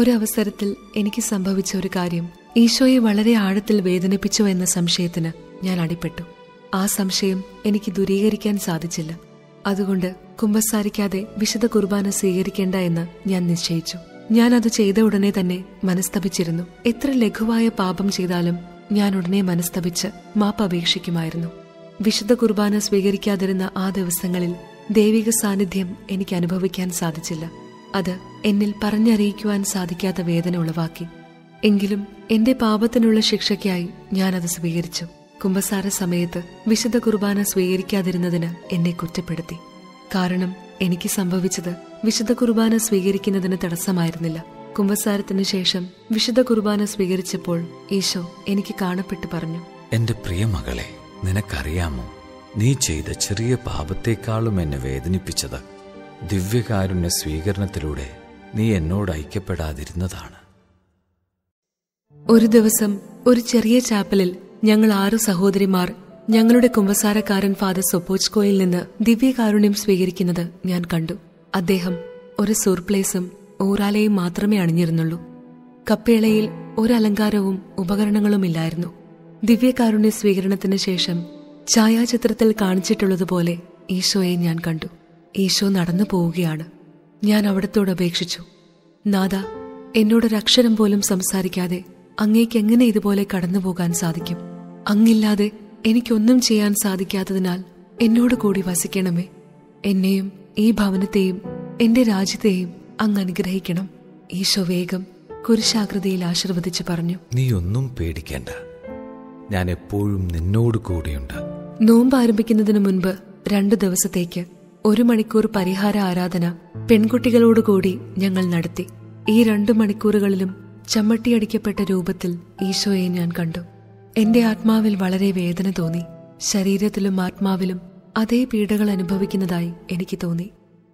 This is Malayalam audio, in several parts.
ഒരവസരത്തിൽ എനിക്ക് സംഭവിച്ച ഒരു കാര്യം ഈശോയെ വളരെ ആഴത്തിൽ വേദനിപ്പിച്ചോ എന്ന സംശയത്തിന് ഞാൻ അടിപ്പെട്ടു ആ സംശയം എനിക്ക് ദൂരീകരിക്കാൻ സാധിച്ചില്ല അതുകൊണ്ട് കുമ്പസാരിക്കാതെ വിശുദ്ധ കുർബാന സ്വീകരിക്കേണ്ട എന്ന് ഞാൻ നിശ്ചയിച്ചു ഞാൻ അത് ചെയ്ത ഉടനെ തന്നെ മനസ്തപിച്ചിരുന്നു എത്ര ലഘുവായ പാപം ചെയ്താലും ഞാൻ ഉടനെ മനസ്തപിച്ച് മാപ്പ് അപേക്ഷിക്കുമായിരുന്നു വിശുദ്ധ കുർബാന സ്വീകരിക്കാതിരുന്ന ആ ദിവസങ്ങളിൽ ദൈവിക സാന്നിധ്യം എനിക്ക് അനുഭവിക്കാൻ സാധിച്ചില്ല അത് എന്നിൽ പറഞ്ഞറിയിക്കുവാൻ സാധിക്കാത്ത വേദന ഉളവാക്കി എങ്കിലും എന്റെ പാപത്തിനുള്ള ശിക്ഷയ്ക്കായി ഞാനത് സ്വീകരിച്ചു കുംഭസാര സമയത്ത് വിശുദ്ധ കുർബാന സ്വീകരിക്കാതിരുന്നതിന് എന്നെ കുറ്റപ്പെടുത്തി കാരണം എനിക്ക് സംഭവിച്ചത് വിശുദ്ധ കുർബാന സ്വീകരിക്കുന്നതിന് തടസ്സമായിരുന്നില്ല കുംഭസാരത്തിനു ശേഷം വിശുദ്ധ കുർബാന സ്വീകരിച്ചപ്പോൾ ഈശോ എനിക്ക് കാണപ്പെട്ട് പറഞ്ഞു എന്റെ പ്രിയമകളെ നിനക്കറിയാമോ നീ ചെയ്ത ചെറിയ പാപത്തെക്കാളും എന്നെ വേദനിപ്പിച്ചത് ദിവ്യകാരുണ്യ സ്വീകരണത്തിലൂടെ നീ എന്നോട് ഐക്യപ്പെടാതിരുന്നതാണ് ഒരു ദിവസം ഒരു ചെറിയ ചാപ്പലിൽ ഞങ്ങൾ ആറു സഹോദരിമാർ ഞങ്ങളുടെ കുമ്പസാരക്കാരൻ ഫാദർ സൊപ്പോച്കോയിൽ നിന്ന് ദിവ്യകാരുണ്യം സ്വീകരിക്കുന്നത് ഞാൻ കണ്ടു അദ്ദേഹം ഒരു സൂർപ്ലേസും ഊറാലയും മാത്രമേ അണിഞ്ഞിരുന്നുള്ളൂ കപ്പേളയിൽ ഒരു അലങ്കാരവും ഉപകരണങ്ങളുമില്ലായിരുന്നു ദിവ്യകാരുണ്യ സ്വീകരണത്തിന് ശേഷം ഛായാചിത്രത്തിൽ കാണിച്ചിട്ടുള്ളതുപോലെ ഈശോയെ ഞാൻ കണ്ടു ഈശോ നടന്നു പോവുകയാണ് ഞാൻ അവിടത്തോട് അപേക്ഷിച്ചു നാദ എന്നോടൊരക്ഷരം പോലും സംസാരിക്കാതെ അങ്ങേക്ക് എങ്ങനെ ഇതുപോലെ കടന്നുപോകാൻ സാധിക്കും അങ്ങില്ലാതെ എനിക്കൊന്നും ചെയ്യാൻ സാധിക്കാത്തതിനാൽ എന്നോട് കൂടി വസിക്കണമേ എന്നെയും ഈ ഭവനത്തെയും എന്റെ രാജ്യത്തെയും അങ്ങ് അനുഗ്രഹിക്കണം ഈശോ വേഗം കുരിശാകൃതിയിൽ ആശീർവദിച്ചു പറഞ്ഞു നീ ഒന്നും പേടിക്കേണ്ട ഞാൻ എപ്പോഴും നിന്നോട് കൂടെയുണ്ട് നോമ്പ് ആരംഭിക്കുന്നതിന് മുൻപ് രണ്ടു ദിവസത്തേക്ക് ഒരു മണിക്കൂർ പരിഹാര ആരാധന പെൺകുട്ടികളോടുകൂടി ഞങ്ങൾ നടത്തി ഈ രണ്ടു മണിക്കൂറുകളിലും ചമ്മട്ടിയടിക്കപ്പെട്ട രൂപത്തിൽ ഈശോയെ ഞാൻ കണ്ടു എന്റെ ആത്മാവിൽ വളരെ വേദന തോന്നി ശരീരത്തിലും ആത്മാവിലും അതേ പീഡകൾ അനുഭവിക്കുന്നതായി എനിക്ക് തോന്നി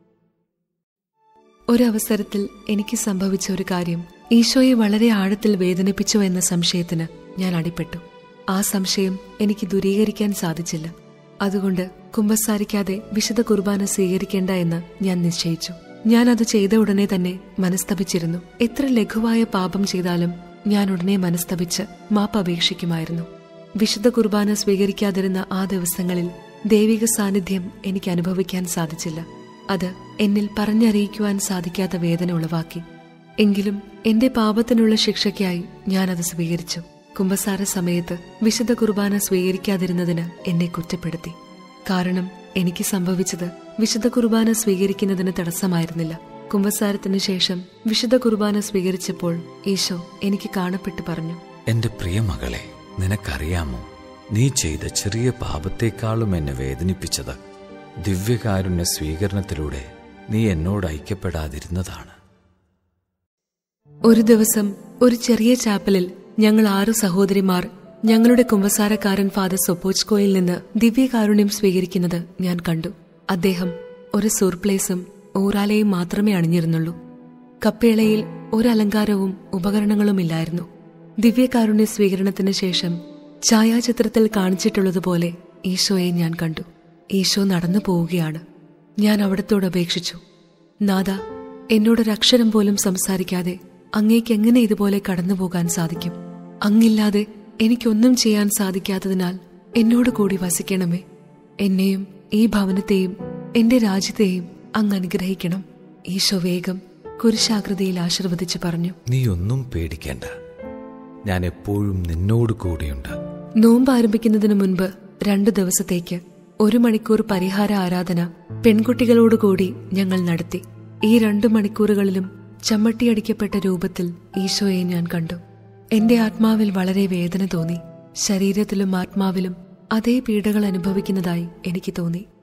ഒരവസരത്തിൽ എനിക്ക് സംഭവിച്ച ഒരു കാര്യം ഈശോയെ വളരെ ആഴത്തിൽ വേദനിപ്പിച്ചോ എന്ന സംശയത്തിന് ഞാൻ അടിപ്പെട്ടു ആ സംശയം എനിക്ക് ദൂരീകരിക്കാൻ സാധിച്ചില്ല അതുകൊണ്ട് കുമ്പസാരിക്കാതെ വിശുദ്ധ കുർബാന സ്വീകരിക്കേണ്ട എന്ന് ഞാൻ നിശ്ചയിച്ചു ഞാൻ അത് ചെയ്ത ഉടനെ തന്നെ മനസ്തപിച്ചിരുന്നു എത്ര ലഘുവായ പാപം ചെയ്താലും ഞാൻ ഉടനെ മനസ്തപിച്ച് മാപ്പ് അപേക്ഷിക്കുമായിരുന്നു വിശുദ്ധ കുർബാന സ്വീകരിക്കാതിരുന്ന ആ ദിവസങ്ങളിൽ ദൈവിക സാന്നിധ്യം എനിക്ക് അനുഭവിക്കാൻ സാധിച്ചില്ല അത് എന്നിൽ പറഞ്ഞറിയിക്കുവാൻ സാധിക്കാത്ത വേദന ഉളവാക്കി എങ്കിലും എന്റെ പാപത്തിനുള്ള ശിക്ഷയ്ക്കായി ഞാനത് സ്വീകരിച്ചു കുംഭസാര സമയത്ത് വിശുദ്ധ കുർബാന സ്വീകരിക്കാതിരുന്നതിന് എന്നെ കുറ്റപ്പെടുത്തി കാരണം എനിക്ക് സംഭവിച്ചത് വിശുദ്ധ കുർബാന സ്വീകരിക്കുന്നതിന് തടസ്സമായിരുന്നില്ല കുംഭസാരത്തിനു ശേഷം വിശുദ്ധ കുർബാന സ്വീകരിച്ചപ്പോൾ ഈശോ എനിക്ക് കാണപ്പെട്ട് പറഞ്ഞു എന്റെ പ്രിയമകളെ നിനക്കറിയാമോ നീ ചെയ്ത ചെറിയ പാപത്തെക്കാളും എന്നെ വേദനിപ്പിച്ചത് ദിവ്യകാരുണ്യ സ്വീകരണത്തിലൂടെ നീ എന്നോട് ഐക്യപ്പെടാതിരുന്നതാണ് ഒരു ദിവസം ഒരു ചെറിയ ചാപ്പലിൽ ഞങ്ങൾ ആറു സഹോദരിമാർ ഞങ്ങളുടെ കുമ്പസാരക്കാരൻ ഫാദർ സൊപ്പോച്കോയിൽ നിന്ന് ദിവ്യകാരുണ്യം സ്വീകരിക്കുന്നത് ഞാൻ കണ്ടു അദ്ദേഹം ഒരു സൂർപ്ലേസും ഊറാലയും മാത്രമേ അണിഞ്ഞിരുന്നുള്ളൂ കപ്പേളയിൽ ഒരു അലങ്കാരവും ഉപകരണങ്ങളുമില്ലായിരുന്നു ദിവ്യകാരുണ്യ സ്വീകരണത്തിന് ശേഷം ഛായാചിത്രത്തിൽ കാണിച്ചിട്ടുള്ളതുപോലെ ഈശോയെ ഞാൻ കണ്ടു ഈശോ നടന്നു പോവുകയാണ് ഞാൻ അവിടത്തോട് അപേക്ഷിച്ചു നാദ എന്നോടൊരക്ഷരം പോലും സംസാരിക്കാതെ അങ്ങേക്ക് എങ്ങനെ ഇതുപോലെ കടന്നുപോകാൻ സാധിക്കും അങ്ങില്ലാതെ എനിക്കൊന്നും ചെയ്യാൻ സാധിക്കാത്തതിനാൽ എന്നോട് കൂടി വസിക്കണമേ എന്നെയും ഈ ഭവനത്തെയും എന്റെ രാജ്യത്തെയും അങ്ങ് അനുഗ്രഹിക്കണം ഈശോ വേഗം കുരിശാകൃതിയിൽ ആശീർവദിച്ചു പറഞ്ഞു നീ ഒന്നും പേടിക്കേണ്ട ഞാൻ എപ്പോഴും നിന്നോട് കൂടെയുണ്ട് നോമ്പ് ആരംഭിക്കുന്നതിന് മുൻപ് രണ്ടു ദിവസത്തേക്ക് ഒരു മണിക്കൂർ പരിഹാര ആരാധന പെൺകുട്ടികളോടുകൂടി ഞങ്ങൾ നടത്തി ഈ രണ്ടു മണിക്കൂറുകളിലും ചമ്മട്ടിയടിക്കപ്പെട്ട രൂപത്തിൽ ഈശോയെ ഞാൻ കണ്ടു എന്റെ ആത്മാവിൽ വളരെ വേദന തോന്നി ശരീരത്തിലും ആത്മാവിലും അതേ പീഡകൾ അനുഭവിക്കുന്നതായി എനിക്ക് തോന്നി